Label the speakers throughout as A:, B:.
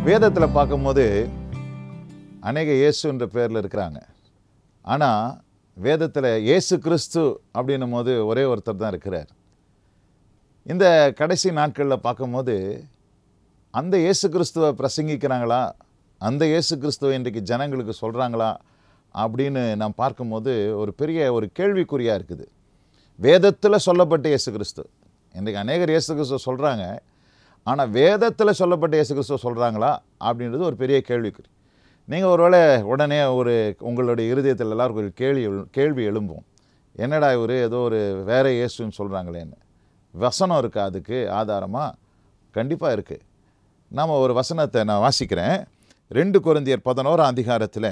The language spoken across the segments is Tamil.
A: வேதத்தில் பார்க்கும்போது அநேக இயேசு என்ற பேரில் இருக்கிறாங்க ஆனால் வேதத்தில் இயேசு கிறிஸ்து அப்படின்னும் போது ஒரே ஒருத்தர் தான் இருக்கிறார் இந்த கடைசி நாட்களில் பார்க்கும்போது அந்த இயேசு கிறிஸ்துவை பிரசங்கிக்கிறாங்களா அந்த இயேசு கிறிஸ்துவை இன்றைக்கு ஜனங்களுக்கு சொல்கிறாங்களா அப்படின்னு நாம் பார்க்கும்போது ஒரு பெரிய ஒரு கேள்விக்குறியாக இருக்குது வேதத்தில் சொல்லப்பட்ட இயேசு கிறிஸ்து இன்றைக்கு அநேகர் இயேசு கிறிஸ்துவ சொல்கிறாங்க ஆனால் வேதத்தில் சொல்லப்பட்ட இயேசு கிறிஸ்துவ சொல்கிறாங்களா அப்படின்றது ஒரு பெரிய கேள்விக்குறி நீங்கள் ஒருவேளை உடனே ஒரு உங்களுடைய இருதயத்தில் எல்லாருக்கும் ஒரு கேள்வி எழு- கேள்வி எழும்பும் என்னடா இவர் ஏதோ ஒரு வேற இயேசுன்னு சொல்கிறாங்களேன்னு வசனம் இருக்கா அதுக்கு ஆதாரமாக கண்டிப்பாக இருக்குது நாம் ஒரு வசனத்தை நான் வாசிக்கிறேன் ரெண்டு கொரிந்தியர் பதினோராம் அதிகாரத்தில்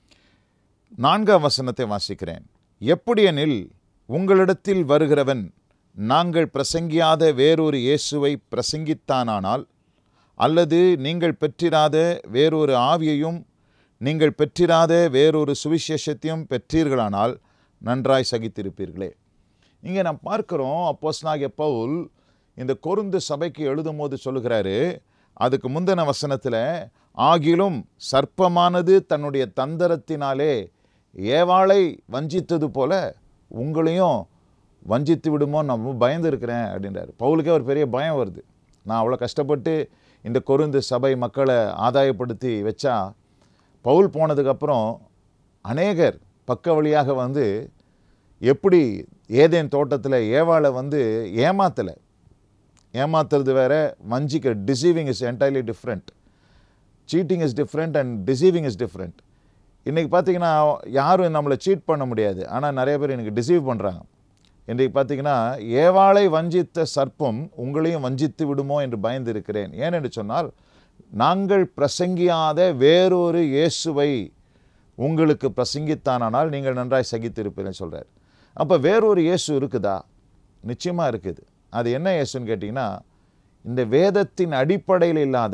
A: நான்காம் வசனத்தை வாசிக்கிறேன் எப்படியெனில் உங்களிடத்தில் வருகிறவன் நாங்கள் பிரசங்கியாத வேறொரு இயேசுவை பிரசங்கித்தானானால் அல்லது நீங்கள் பெற்றிராத வேறொரு ஆவியையும் நீங்கள் பெற்றிராத வேறொரு சுவிசேஷத்தையும் பெற்றீர்களானால் நன்றாய் சகித்திருப்பீர்களே இங்கே நாம் பார்க்கிறோம் அப்போஸ்தலனாகிய பவுல் இந்த கொருந்து சபைக்கு எழுதும்போது சொல்லுகிறாரு அதுக்கு முந்தின வசனத்தில் ஆகிலும் சர்ப்பமானது தன்னுடைய தந்தரத்தினாலே ஏவாளை வஞ்சித்தது போல உங்களையும் வஞ்சித்து விடுமோ நான் ரொம்ப பயந்து இருக்கிறேன் அப்படின்றாரு பவுலுக்கே ஒரு பெரிய பயம் வருது நான் அவ்வளோ கஷ்டப்பட்டு இந்த கொருந்து சபை மக்களை ஆதாயப்படுத்தி வச்சா பவுல் போனதுக்கப்புறம் அநேகர் பக்க வழியாக வந்து எப்படி ஏதேன் தோட்டத்தில் ஏவாளை வந்து ஏமாத்தலை ஏமாத்துறது வேற வஞ்சிக்க deceiving is entirely different cheating is different and deceiving is different இன்றைக்கி பார்த்தீங்கன்னா யாரும் நம்மளை சீட் பண்ண முடியாது ஆனால் நிறைய பேர் எனக்கு டிசீவ் பண்ணுறாங்க இன்றைக்கு பார்த்தீங்கன்னா ஏவாளை வஞ்சித்த சர்ப்பம் உங்களையும் வஞ்சித்து விடுமோ என்று பயந்து இருக்கிறேன் ஏனென்று சொன்னால் நாங்கள் பிரசங்கியாத வேறொரு இயேசுவை உங்களுக்கு பிரசங்கித்தானால் நீங்கள் நன்றாய் சகித்திருப்பீர்கள் சொல்கிறார் அப்போ வேறொரு இயேசு இருக்குதா நிச்சயமாக இருக்குது அது என்ன இயேசுன்னு கேட்டிங்கன்னா இந்த வேதத்தின் அடிப்படையில் இல்லாத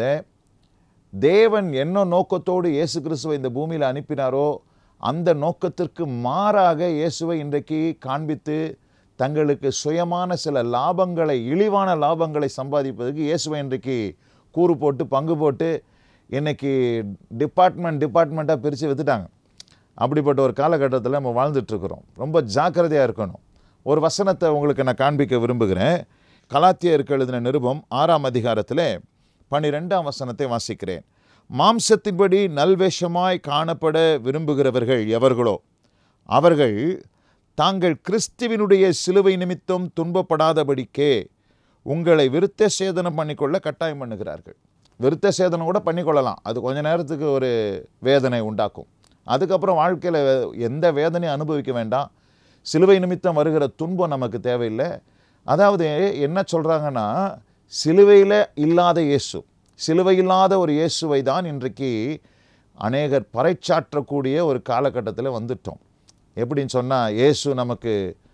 A: தேவன் என்ன நோக்கத்தோடு இயேசு கிறிஸ்துவை இந்த பூமியில் அனுப்பினாரோ அந்த நோக்கத்திற்கு மாறாக இயேசுவை இன்றைக்கு காண்பித்து தங்களுக்கு சுயமான சில லாபங்களை இழிவான லாபங்களை சம்பாதிப்பதற்கு இயேசுவை இன்றைக்கு கூறு போட்டு பங்கு போட்டு இன்னைக்கு டிபார்ட்மெண்ட் டிபார்ட்மெண்ட்டாக பிரித்து வித்துட்டாங்க அப்படிப்பட்ட ஒரு காலகட்டத்தில் நம்ம வாழ்ந்துட்டுருக்குறோம் ரொம்ப ஜாக்கிரதையாக இருக்கணும் ஒரு வசனத்தை உங்களுக்கு நான் காண்பிக்க விரும்புகிறேன் கலாத்தியருக்கு எழுதின நிருபம் ஆறாம் அதிகாரத்தில் பனிரெண்டாம் வசனத்தை வாசிக்கிறேன் மாம்சத்தின்படி நல்வேஷமாய் காணப்பட விரும்புகிறவர்கள் எவர்களோ அவர்கள் தாங்கள் கிறிஸ்துவினுடைய சிலுவை நிமித்தம் துன்பப்படாதபடிக்கே உங்களை விருத்த சேதனம் பண்ணிக்கொள்ள கட்டாயம் பண்ணுகிறார்கள் விருத்த சேதனம் கூட பண்ணிக்கொள்ளலாம் அது கொஞ்ச நேரத்துக்கு ஒரு வேதனை உண்டாக்கும் அதுக்கப்புறம் வாழ்க்கையில் எந்த வேதனையும் அனுபவிக்க வேண்டாம் சிலுவை நிமித்தம் வருகிற துன்பம் நமக்கு தேவையில்லை அதாவது என்ன சொல்கிறாங்கன்னா சிலுவையில் இல்லாத இயேசு சிலுவை இல்லாத ஒரு இயேசுவை தான் இன்றைக்கு அநேகர் பறைச்சாற்றக்கூடிய ஒரு காலகட்டத்தில் வந்துட்டோம் எப்படின்னு சொன்னால் இயேசு நமக்கு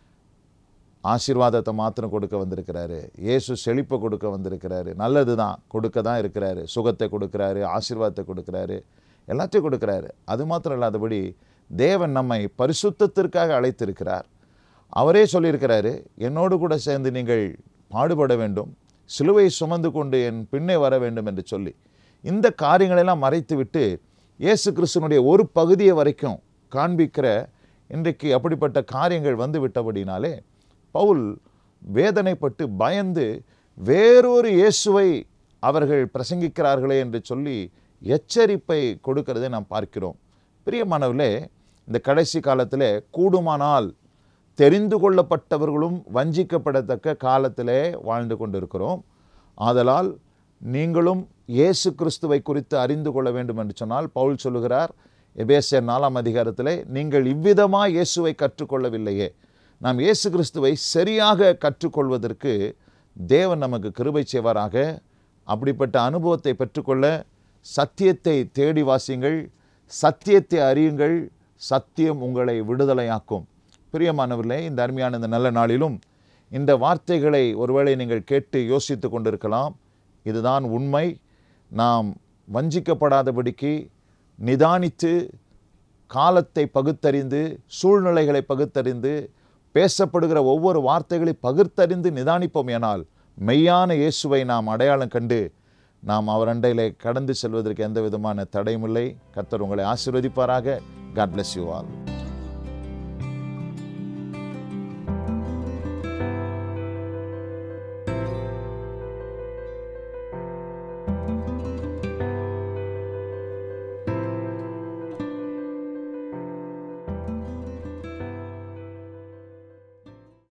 A: ஆசீர்வாதத்தை மாத்திரம் கொடுக்க வந்திருக்கிறாரு இயேசு செழிப்பை கொடுக்க வந்திருக்கிறாரு நல்லது தான் கொடுக்க தான் இருக்கிறாரு சுகத்தை கொடுக்குறாரு ஆசீர்வாதத்தை கொடுக்குறாரு எல்லாத்தையும் கொடுக்குறாரு அது மாத்திரம் இல்லாதபடி தேவன் நம்மை பரிசுத்தத்திற்காக அழைத்திருக்கிறார் அவரே சொல்லியிருக்கிறாரு என்னோடு கூட சேர்ந்து நீங்கள் பாடுபட வேண்டும் சிலுவை சுமந்து கொண்டு என் பின்னே வர வேண்டும் என்று சொல்லி இந்த காரியங்களெல்லாம் மறைத்துவிட்டு இயேசு கிறிஸ்துனுடைய ஒரு பகுதியை வரைக்கும் காண்பிக்கிற இன்றைக்கு அப்படிப்பட்ட காரியங்கள் வந்து விட்டபடினாலே பவுல் வேதனைப்பட்டு பயந்து வேறொரு இயேசுவை அவர்கள் பிரசங்கிக்கிறார்களே என்று சொல்லி எச்சரிப்பை கொடுக்கிறதை நாம் பார்க்கிறோம் பிரியமானவர்களே இந்த கடைசி காலத்தில் கூடுமானால் தெரிந்து கொள்ளப்பட்டவர்களும் வஞ்சிக்கப்படத்தக்க காலத்திலே வாழ்ந்து கொண்டிருக்கிறோம் ஆதலால் நீங்களும் இயேசு கிறிஸ்துவை குறித்து அறிந்து கொள்ள வேண்டும் என்று சொன்னால் பவுல் சொல்லுகிறார் எபேசியர் நாலாம் அதிகாரத்திலே நீங்கள் இவ்விதமாக இயேசுவை கற்றுக்கொள்ளவில்லையே நாம் இயேசு கிறிஸ்துவை சரியாக கற்றுக்கொள்வதற்கு தேவன் நமக்கு கிருபை செய்வாராக அப்படிப்பட்ட அனுபவத்தை பெற்றுக்கொள்ள சத்தியத்தை தேடி வாசியுங்கள் சத்தியத்தை அறியுங்கள் சத்தியம் உங்களை விடுதலையாக்கும் பிரியமானவர்களே இந்த அருமையான இந்த நல்ல நாளிலும் இந்த வார்த்தைகளை ஒருவேளை நீங்கள் கேட்டு யோசித்து கொண்டிருக்கலாம் இதுதான் உண்மை நாம் வஞ்சிக்கப்படாதபடிக்கு நிதானித்து காலத்தை பகுத்தறிந்து சூழ்நிலைகளை பகுத்தறிந்து பேசப்படுகிற ஒவ்வொரு வார்த்தைகளை பகுத்தறிந்து நிதானிப்போம் ஏனால் மெய்யான இயேசுவை நாம் அடையாளம் கண்டு நாம் அவர் அண்டையிலே கடந்து செல்வதற்கு எந்த விதமான தடையும் இல்லை கர்த்தர் உங்களை ஆசீர்வதிப்பாராக காட் bless யூ ஆல்